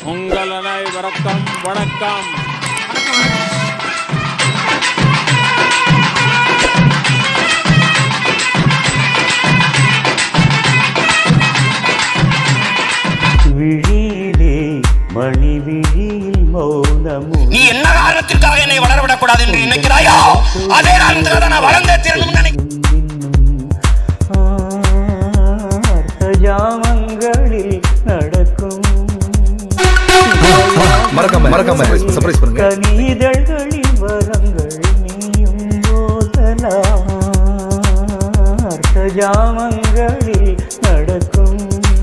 உங்கள் அனைவருக்கும் வணக்கம் விழியிலே மணி விழியில் மௌனமும் நீ என்ன காரணத்திற்காக என்னை வளரவிடக் கூடாது என்று நினைக்கிறாயோ அதே காரணத்துக்காக நான் வளர்ந்தே தீரணும் நினை ஜாமங்களில் நடக்கும் மறக்காம மறக்காம சர்ப்ரைஸ் பண்ணுங்க கனிதழ்களில் வரங்கள் நீயும் போதலாம் ஜாமங்களில் நடக்கும்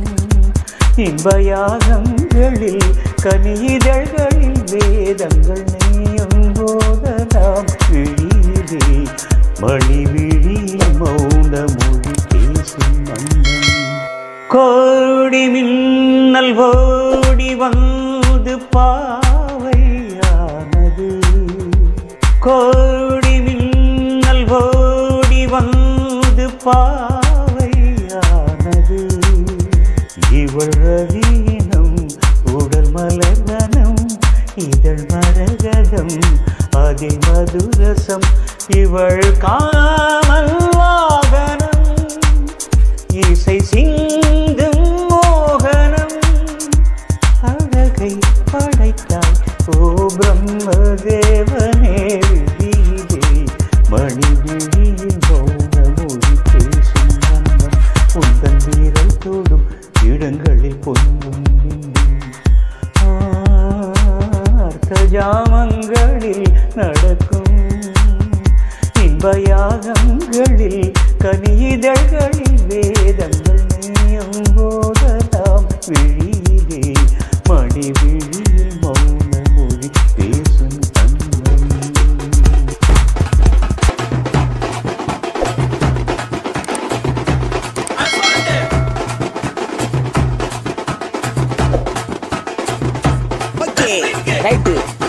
இன்பயாகங்களில் கனிதழ்களில் வேதங்கள் நீயும் போதலாம் விழியிலே மணி விழியில் மௌன மொழி பேசும் மன்னன் கோடி மின்னல் ஓடி வந்து பாவையானது கோடி மின்னல் ஓடி வந்து பாவையானது இவள் ரவீனம் உடல் மலர்வனம் இதழ் மரகதம் அதில் மதுரசம் இவள் காமல் வாகனம் இசை சிந்தும் மோகனம் அழகை படைத்தாய் ஓ பிரம்மதேவனே விதியிலே மணி விழியில் மௌன மொழி பேசும் வண்ணம் உந்தன் வீரல் தொடும் இடங்களில் பொன்னும் மின்னும் ஆர்த்த ஜாமங்களில் நடக்கும் இன்பயாகங்களில் கனிதழ்களில் வேதங்கள் நீயும் போதலாம் விழியிலே மணி விழியில் மௌன மொழி பேசும் அன்னம் ஓகே ரைட்டு